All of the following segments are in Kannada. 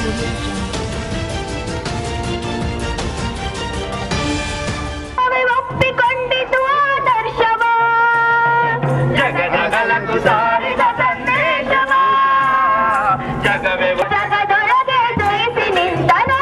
ಒಪ್ಪಿಕೊಂಡಿತು ಆದರ್ಶವ ಜಗದಗಲಕು ಸಾರಿದ ಸಂದೇಶವ ಜಗವೇ ಜಗದೊಳಗೆ ಜಯಿಸಿ ನಿಂತನು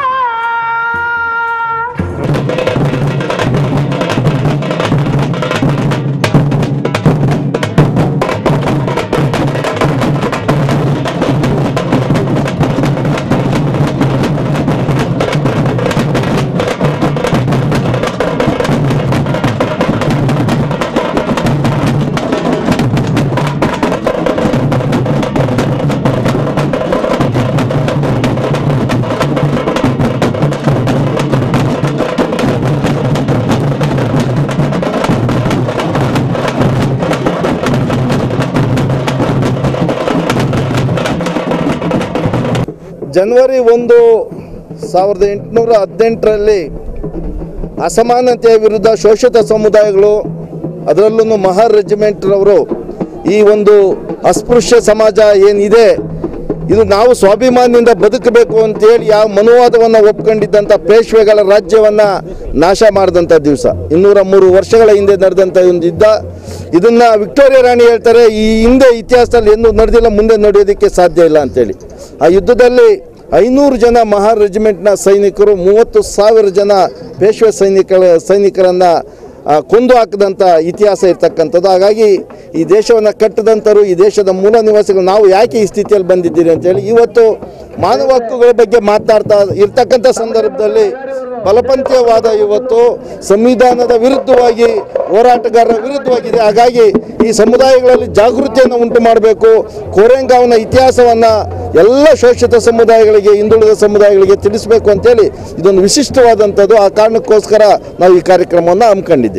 ಜನವರಿ ಒಂದು ಸಾವಿರದ ಎಂಟುನೂರ ಹದಿನೆಂಟರಲ್ಲಿ ಅಸಮಾನತೆಯ ವಿರುದ್ಧ ಶೋಷಿತ ಸಮುದಾಯಗಳು ಅದರಲ್ಲೂ ಮಹಾರ್ ರೆಜಿಮೆಂಟ್ರವರು ಈ ಒಂದು ಅಸ್ಪೃಶ್ಯ ಸಮಾಜ ಏನಿದೆ ಇದು ನಾವು ಸ್ವಾಭಿಮಾನದಿಂದ ಬದುಕಬೇಕು ಅಂತೇಳಿ ಯಾವ ಮನುವಾದವನ್ನು ಒಪ್ಕೊಂಡಿದ್ದಂಥ ಪೇಶ್ವೆಗಳ ರಾಜ್ಯವನ್ನು ನಾಶ ಮಾಡಿದಂಥ ದಿವಸ ಇನ್ನೂರ ಮೂರು ವರ್ಷಗಳ ಹಿಂದೆ ನಡೆದಂಥ ಒಂದು ಯುದ್ಧ ಇದನ್ನು ವಿಕ್ಟೋರಿಯಾ ರಾಣಿ ಹೇಳ್ತಾರೆ ಈ ಹಿಂದೆ ಇತಿಹಾಸದಲ್ಲಿ ಎಂದು ನಡೆದಿಲ್ಲ ಮುಂದೆ ನಡೆಯೋದಕ್ಕೆ ಸಾಧ್ಯ ಇಲ್ಲ ಅಂತೇಳಿ ಆ ಯುದ್ಧದಲ್ಲಿ ಐನೂರು ಜನ ಮಹಾರ್ ರೆಜಿಮೆಂಟ್ನ ಸೈನಿಕರು ಮೂವತ್ತು ಸಾವಿರ ಜನ ಪೇಶ್ವೆ ಸೈನಿಕರ ಸೈನಿಕರನ್ನು ಆ, ಕೊಂದು ಹಾಕಿದಂಥ ಇತಿಹಾಸ ಇರ್ತಕ್ಕಂಥದ್ದು ಹಾಗಾಗಿ ಈ ದೇಶವನ್ನು ಕಟ್ಟಿದಂಥರು ಈ ದೇಶದ ಮೂಲ ನಿವಾಸಿಗಳು ನಾವು ಯಾಕೆ ಈ ಸ್ಥಿತಿಯಲ್ಲಿ ಬಂದಿದ್ದೀರಿ ಅಂತೇಳಿ ಇವತ್ತು ಮಾನವ ಹಕ್ಕುಗಳ ಬಗ್ಗೆ ಮಾತನಾಡ್ತಾ ಇರ್ತಕ್ಕಂಥ ಸಂದರ್ಭದಲ್ಲಿ ಬಲಪಂಥೀಯವಾದ ಇವತ್ತು ಸಂವಿಧಾನದ ವಿರುದ್ಧವಾಗಿ ಹೋರಾಟಗಾರರ ವಿರುದ್ಧವಾಗಿದೆ ಹಾಗಾಗಿ ಈ ಸಮುದಾಯಗಳಲ್ಲಿ ಜಾಗೃತಿಯನ್ನು ಉಂಟು ಮಾಡಬೇಕು ಕೋರೆಂಗಾವ್ನ ಇತಿಹಾಸವನ್ನು ಎಲ್ಲ ಶೋಷಿತ ಸಮುದಾಯಗಳಿಗೆ ಹಿಂದುಳಿದ ಸಮುದಾಯಗಳಿಗೆ ತಿಳಿಸಬೇಕು ಅಂತೇಳಿ ಇದೊಂದು ವಿಶಿಷ್ಟವಾದಂಥದ್ದು ಆ ಕಾರಣಕ್ಕೋಸ್ಕರ ನಾವು ಈ ಕಾರ್ಯಕ್ರಮವನ್ನು ಹಮ್ಮಿಕೊಂಡಿದ್ದೀವಿ